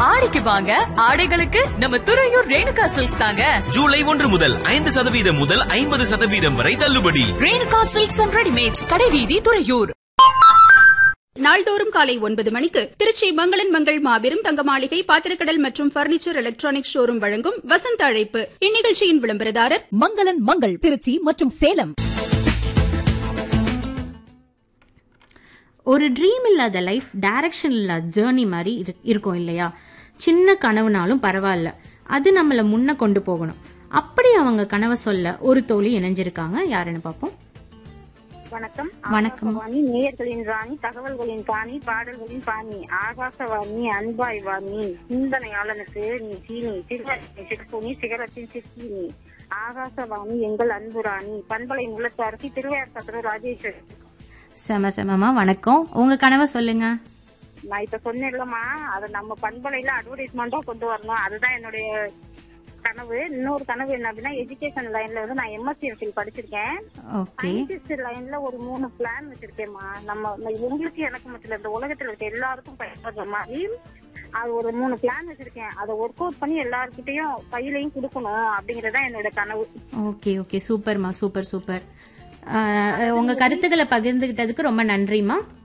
ஆடிக்கு வாங்க ஆடைகளுக்கு நம்ம துறையூர் ரேணுகா சில்க்ஸ் தாங்க ஜூலை ஒன்று முதல் ஐந்து சதவீதம் முதல் ஐம்பது சதவீதம் வரை தள்ளுபடி ரேணுகா சில்க்ஸ் அண்ட் ரெடிமேட்ஸ் கடைவீதி துறையூர் நாள்தோறும் காலை ஒன்பது மணிக்கு திருச்சி மங்களன் மங்கள் மாபெரும் தங்க மாளிகை பாத்திரக்கடல் மற்றும் பர்னிச்சர் எலக்ட்ரானிக் ஷோரூம் வழங்கும் வசந்த அழைப்பு இந்நிகழ்ச்சியின் விளம்பரதாரர் மங்களன் மங்கள் திருச்சி மற்றும் சேலம் ஒரு ட்ரீம் இல்லாத லைஃப் டைரக்ஷன் இல்லாத ஜேர்னி மாதிரி இரு- இருக்கும் இல்லையா சின்ன கனவுனாலும் பரவாயில்ல அது நம்மளை முன்ன கொண்டு போகணும் அப்படி அவங்க கனவை சொல்ல ஒரு தோழி இணைஞ்சிருக்காங்க யாருன்னு பார்ப்போம் வணக்கம் வணக்கம். ஆகாசவாணி நேயர்களின் ராணி தகவல்களின் பாணி பாடல்களின் பாணி ஆகாசவாணி அன்பாய் வாணி சிந்தனையாளனுக்கு நீ சீனி திருவள்ளி சிற்பூனி சிகரத்தின் சிற்பீனி ஆகாசவாணி எங்கள் அன்பு ராணி பண்பலை முள்ளத்து அரசி திருவையார் சத்திர ராஜேஸ்வரி செம செமமா வணக்கம் உங்க கனவை சொல்லுங்க நான் இப்ப சொன்னேன்லம்மா அதை நம்ம பண்பலையில அட்வர்டைஸ்மெண்டா கொண்டு வரணும் அதுதான் என்னுடைய கனவு இன்னொரு கனவு என்ன அப்படின்னா எஜுகேஷன் லைன்ல வந்து நான் எம்எஸ்சி படிச்சிருக்கேன் ஓகே சயின்டிஸ்ட் லைன்ல ஒரு மூணு பிளான் வச்சிருக்கேம்மா நம்ம உங்களுக்கு எனக்கு மட்டும் இல்ல, இந்த உலகத்துல இருக்க எல்லாருக்கும் பயன்படுற மாதிரி அது ஒரு மூணு பிளான் வச்சிருக்கேன் அதை ஒர்க் அவுட் பண்ணி எல்லாருக்கிட்டையும் கையிலையும் கொடுக்கணும் அப்படிங்கறதுதான் என்னோட கனவு ஓகே ஓகே சூப்பர்மா சூப்பர் சூப்பர் உங்க கருத்துக்களை பகிர்ந்துகிட்டதுக்கு ரொம்ப நன்றிமா